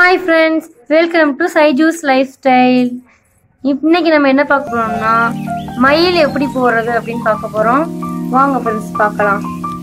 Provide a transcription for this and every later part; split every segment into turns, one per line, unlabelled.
hi friends welcome to Saiju's life style இன்னைக்கு நம்ம என்ன பார்க்க போறோம்னா மயில் எப்படி போடுறது அப்படின்னு பார்க்க போறோம் வாங்க ஃப்ரெண்ட்ஸ் பார்க்கலாம்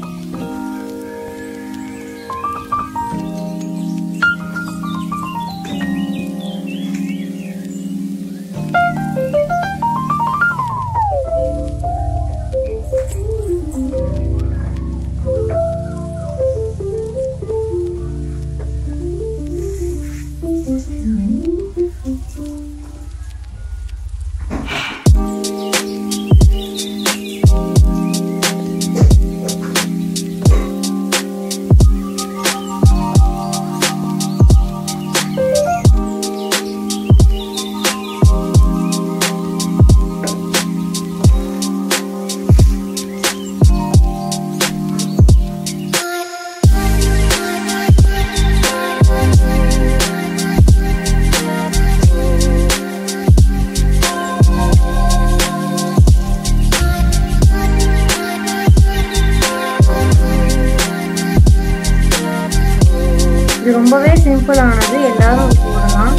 இது ரொம்பவே சிம்பிளானது எல்லாரும் போடலாம்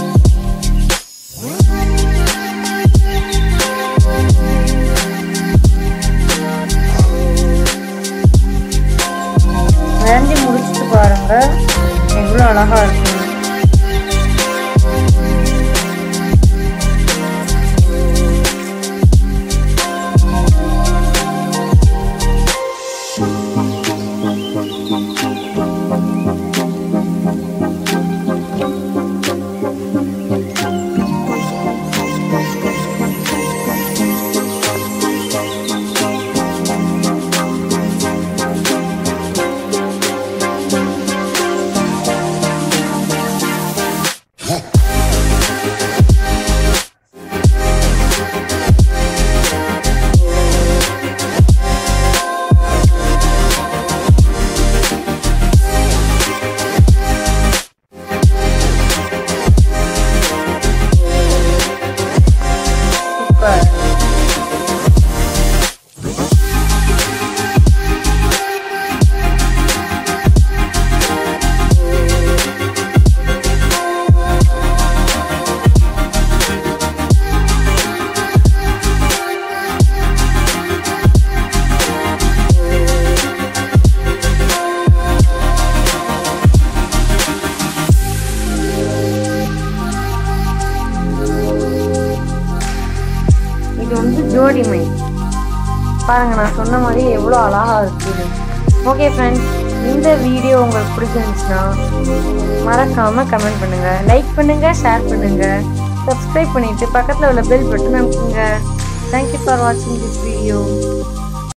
வரைஞ்சி முடிச்சுட்டு பாருங்க எவ்வளோ அழகா இருக்கு சூப்பர் இது வந்து ஜோடி மை பாருங்க நான் சொன்ன மாதிரி எவ்வளோ அழகா இருக்குது ஓகே ஃப்ரெண்ட்ஸ் இந்த வீடியோ உங்களுக்கு பிடிச்சிருந்துச்சுன்னா மறக்காம கமெண்ட் பண்ணுங்க லைக் பண்ணுங்க ஷேர் பண்ணுங்க சப்ஸ்கிரைப் பண்ணிட்டு பக்கத்தில் உள்ள பெல் பட்டன் அமுக்குங்க தேங்க்யூ ஃபார் வாட்சிங் திஸ் வீடியோ